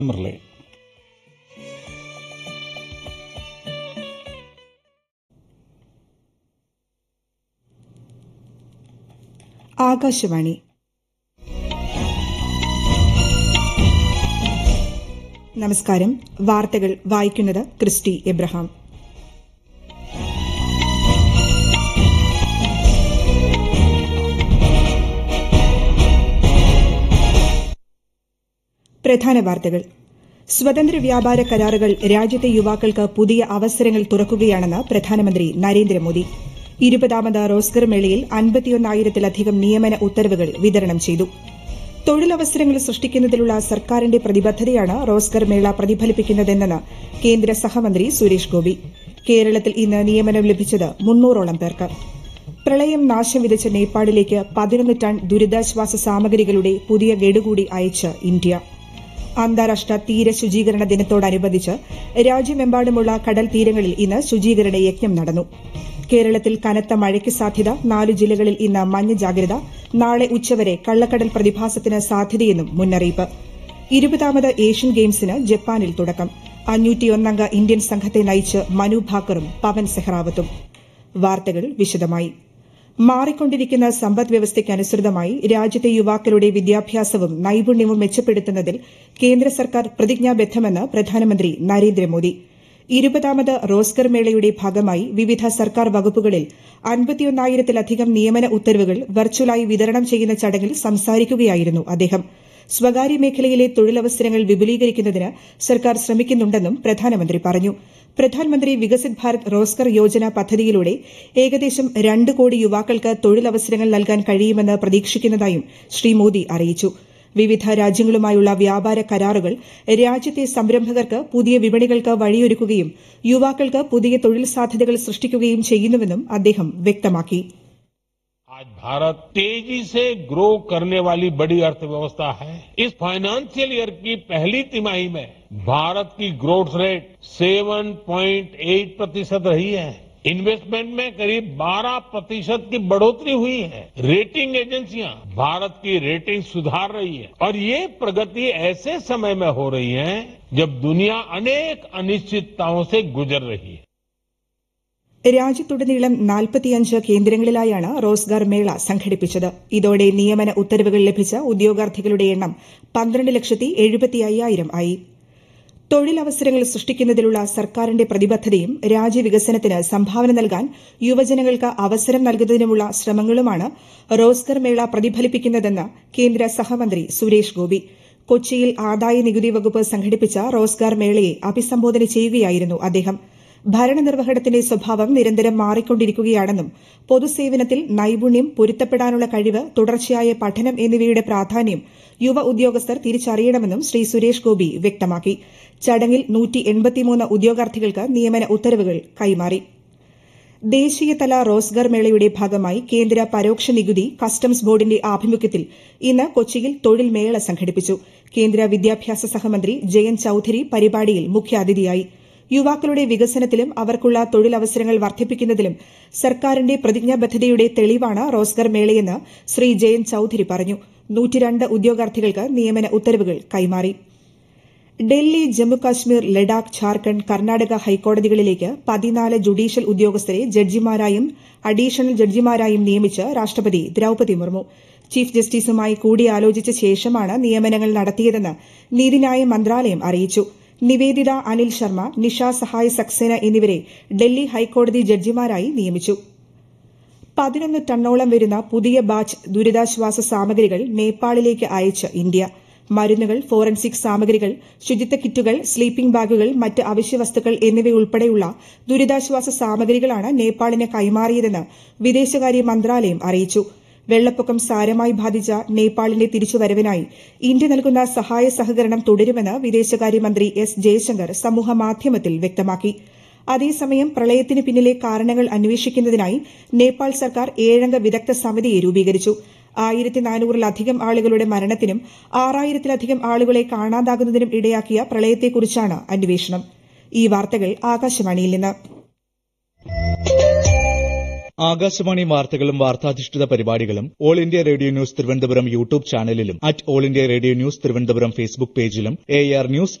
Merle. Akashvani നമസ്കാരം വാർത്തകൾ വായിക്കുന്നത് ക്രിസ്റ്റി എബ്രഹാം പ്രധാന വാർത്തകൾ സ്വതന്ത്ര വ്യാപാര കരാറുകൾ രാജ്യത്തെ യുവാക്കൾക്ക് പുതിയ അവസരങ്ങൾ തുറക്കുകയാണെന്ന് പ്രധാനമന്ത്രി നരേന്ദ്രമോദി ഇരുപതാമത് റോസ്ഗർ മേളയിൽ അൻപത്തിയൊന്നായിരത്തിലധികം നിയമന ഉത്തരവുകൾ വിതരണം ചെയ്തു തൊഴിലവസരങ്ങൾ സൃഷ്ടിക്കുന്നതിലുള്ള സർക്കാരിന്റെ പ്രതിബദ്ധതയാണ് റോസ്ഗർ മേള പ്രതിഫലിപ്പിക്കുന്നതെന്ന് കേന്ദ്ര സഹമന്ത്രി സുരേഷ് ഗോപി കേരളത്തിൽ ഇന്ന് നിയമനം ലഭിച്ചത് മുന്നൂറോളം പേർക്ക് പ്രളയം നാശം വിതച്ച നേപ്പാളിലേക്ക് പതിനൊന്ന് ടൺ ദുരിതാശ്വാസ സാമഗ്രികളുടെ പുതിയ ഗഡുകൂടി അയച്ച് ഇന്ത്യ അന്താരാഷ്ട്ര തീര ശുചീകരണ ദിനത്തോടനുബന്ധിച്ച് രാജ്യമെമ്പാടുമുള്ള കടൽ തീരങ്ങളിൽ ഇന്ന് ശുചീകരണ യജ്ഞം നടന്നു കേരളത്തിൽ കനത്ത മഴയ്ക്ക് സാധ്യത നാല് ജില്ലകളിൽ ഇന്ന് മഞ്ഞ ജാഗ്രത നാളെ ഉച്ചവരെ കള്ളക്കടൽ പ്രതിഭാസത്തിന് സാധ്യതയെന്നും മുന്നറിയിപ്പ് ഇരുപതാമത് ഏഷ്യൻ ഗെയിംസിന് ജപ്പാനിൽ തുടക്കം അഞ്ഞൂറ്റിയൊന്നംഗ ഇന്ത്യൻ സംഘത്തെ നയിച്ച് മനു ഭാക്കറും പവൻ സെഹ്റാവത്തും വാർത്തകൾ വിശദമായി മാറിക്കൊണ്ടിരിക്കുന്ന സമ്പദ് വ്യവസ്ഥയ്ക്കനുസൃതമായി രാജ്യത്തെ യുവാക്കളുടെ വിദ്യാഭ്യാസവും നൈപുണ്യവും മെച്ചപ്പെടുത്തുന്നതിൽ കേന്ദ്ര സർക്കാർ പ്രതിജ്ഞാബദ്ധമെന്ന് പ്രധാനമന്ത്രി നരേന്ദ്രമോദി ഇരുപതാമത് റോസ്കർ മേളയുടെ ഭാഗമായി വിവിധ സർക്കാർ വകുപ്പുകളിൽ അൻപത്തിയൊന്നായിരത്തിലധികം നിയമന ഉത്തരവുകൾ വെർച്വലായി വിതരണം ചെയ്യുന്ന ചടങ്ങിൽ സംസാരിക്കുകയായിരുന്നു അദ്ദേഹം സ്വകാര്യ മേഖലയിലെ തൊഴിലവസരങ്ങൾ വിപുലീകരിക്കുന്നതിന് സർക്കാർ ശ്രമിക്കുന്നുണ്ടെന്നും പ്രധാനമന്ത്രി പറഞ്ഞു പ്രധാനമന്ത്രി വികസിത് ഭാരത് റോസ്കർ യോജന പദ്ധതിയിലൂടെ ഏകദേശം രണ്ട് കോടി യുവാക്കൾക്ക് തൊഴിലവസരങ്ങൾ നൽകാൻ കഴിയുമെന്ന് പ്രതീക്ഷിക്കുന്നതായും ശ്രീ മോദി അറിയിച്ചു വിവിധ രാജ്യങ്ങളുമായുള്ള വ്യാപാര കരാറുകൾ രാജ്യത്തെ സംരംഭകർക്ക് പുതിയ വിപണികൾക്ക് വഴിയൊരുക്കുകയും യുവാക്കൾക്ക് പുതിയ തൊഴിൽ സാധ്യതകൾ സൃഷ്ടിക്കുകയും ചെയ്യുന്നുവെന്നും അദ്ദേഹം വ്യക്തമാക്കി आज भारत तेजी से ग्रो करने वाली बड़ी अर्थव्यवस्था है इस फाइनेंशियल ईयर की पहली तिमाही में भारत की ग्रोथ रेट 7.8 प्रतिशत रही है इन्वेस्टमेंट में करीब 12 प्रतिशत की बढ़ोतरी हुई है रेटिंग एजेंसियां भारत की रेटिंग सुधार रही है और ये प्रगति ऐसे समय में हो रही है जब दुनिया अनेक अनिश्चितताओं से गुजर रही है രാജ്യത്തുടനീളം നാൽപ്പത്തിയഞ്ച് കേന്ദ്രങ്ങളിലായാണ് റോസ്ഗാർ മേള സംഘടിപ്പിച്ചത് ഇതോടെ നിയമന ഉത്തരവുകൾ ലഭിച്ച ഉദ്യോഗാർത്ഥികളുടെ എണ്ണം പന്ത്രണ്ട് ലക്ഷത്തി എഴുപത്തി അയ്യായിരം ആയി തൊഴിലവസരങ്ങൾ സൃഷ്ടിക്കുന്നതിലുള്ള സർക്കാരിന്റെ പ്രതിബദ്ധതയും രാജ്യവികസനത്തിന് സംഭാവന നൽകാൻ യുവജനങ്ങൾക്ക് അവസരം നൽകുന്നതിനുമുള്ള ശ്രമങ്ങളുമാണ് റോസ്ഗർ മേള പ്രതിഫലിപ്പിക്കുന്നതെന്ന് കേന്ദ്ര സഹമന്ത്രി സുരേഷ് ഗോപി കൊച്ചിയിൽ ആദായ നികുതി വകുപ്പ് സംഘടിപ്പിച്ച റോസ്ഗാർ മേളയെ അഭിസംബോധന ചെയ്യുകയായിരുന്നു അദ്ദേഹം ഭരണനിർവഹണത്തിന്റെ സ്വഭാവം നിരന്തരം മാറിക്കൊണ്ടിരിക്കുകയാണെന്നും പൊതുസേവനത്തിൽ നൈപുണ്യം പൊരുത്തപ്പെടാനുള്ള കഴിവ് തുടർച്ചയായ പഠനം എന്നിവയുടെ പ്രാധാന്യം യുവ ഉദ്യോഗസ്ഥർ തിരിച്ചറിയണമെന്നും ശ്രീ സുരേഷ് ഗോപി വ്യക്തമാക്കി ചടങ്ങിൽ ഉദ്യോഗാർത്ഥികൾക്ക് നിയമന ഉത്തരവുകൾ കൈമാറി ദേശീയതല റോസ്ഗർ മേളയുടെ ഭാഗമായി കേന്ദ്ര പരോക്ഷ നികുതി കസ്റ്റംസ് ബോർഡിന്റെ ആഭിമുഖ്യത്തിൽ ഇന്ന് കൊച്ചിയിൽ തൊഴിൽ മേള സംഘടിപ്പിച്ചു കേന്ദ്ര വിദ്യാഭ്യാസ സഹമന്ത്രി ജയന്ത് ചൌധരി പരിപാടിയിൽ മുഖ്യാതിഥിയായി യുവാക്കളുടെ വികസനത്തിലും അവർക്കുള്ള തൊഴിലവസരങ്ങൾ വർദ്ധിപ്പിക്കുന്നതിലും സർക്കാരിന്റെ പ്രതിജ്ഞാബദ്ധതയുടെ തെളിവാണ് റോസ്ഗർ മേളയെന്ന് ശ്രീ ജയന്ത് ചൌധരി പറഞ്ഞു നൂറ്റിരണ്ട് ഉദ്യോഗാർത്ഥികൾക്ക് നിയമന ഉത്തരവുകൾ കൈമാറി ഡൽഹി ജമ്മുകാശ്മീർ ലഡാക്ക് ഝാർഖണ്ഡ് കർണാടക ഹൈക്കോടതികളിലേക്ക് പതിനാല് ജുഡീഷ്യൽ ഉദ്യോഗസ്ഥരെ ജഡ്ജിമാരായും അഡീഷണൽ ജഡ്ജിമാരായും നിയമിച്ച് രാഷ്ട്രപതി ദ്രൌപതി മുർമു ചീഫ് ജസ്റ്റിസുമായി കൂടിയാലോചിച്ച ശേഷമാണ് നിയമനങ്ങൾ നടത്തിയതെന്ന് നീതിന്യായ മന്ത്രാലയം അറിയിച്ചു നിവേദിത അനിൽ ശർമ്മ നിഷ സഹായ് സക്സേന എന്നിവരെ ഡൽഹി ഹൈക്കോടതി ജഡ്ജിമാരായി നിയമിച്ചു പതിനൊന്ന് ടണ്ണോളം വരുന്ന പുതിയ ബാച്ച് ദുരിതാശ്വാസ സാമഗ്രികൾ നേപ്പാളിലേക്ക് അയച്ച് ഇന്ത്യ മരുന്നുകൾ ഫോറൻസിക് സാമഗ്രികൾ ശുചിത്വ കിറ്റുകൾ സ്ലീപ്പിംഗ് ബാഗുകൾ മറ്റ് അവശ്യവസ്തുക്കൾ എന്നിവയുൾപ്പെടെയുള്ള ദുരിതാശ്വാസ സാമഗ്രികളാണ് നേപ്പാളിന് കൈമാറിയതെന്ന് വിദേശകാര്യ മന്ത്രാലയം അറിയിച്ചു വെള്ളപ്പൊക്കം സാരമായി ബാധിച്ച നേപ്പാളിന്റെ തിരിച്ചുവരവിനായി ഇന്ത്യ നൽകുന്ന സഹായ സഹകരണം തുടരുമെന്ന് വിദേശകാര്യമന്ത്രി എസ് ജയശങ്കർ സമൂഹമാധ്യമത്തിൽ വ്യക്തമാക്കി അതേസമയം പ്രളയത്തിന് പിന്നിലെ കാരണങ്ങൾ അന്വേഷിക്കുന്നതിനായി നേപ്പാൾ സർക്കാർ ഏഴംഗ വിദഗ്ധ സമിതിയെ രൂപീകരിച്ചു ആയിരത്തി നാനൂറിലധികം ആളുകളുടെ മരണത്തിനും ആറായിരത്തിലധികം ആളുകളെ കാണാതാകുന്നതിനും ഇടയാക്കിയ പ്രളയത്തെക്കുറിച്ചാണ് അന്വേഷണം ഈ വാർത്തകൾ ആകാശവാണിയിൽ നിന്ന് ആകാശവാണി വാർത്തകളും വാർത്താധിഷ്ഠിത പരിപാടികളും all India radio news Thiruvananthapuram YouTube ചാനലിലും at all India radio news Thiruvananthapuram Facebook പേജിലും എ ആർ ന്യൂസ്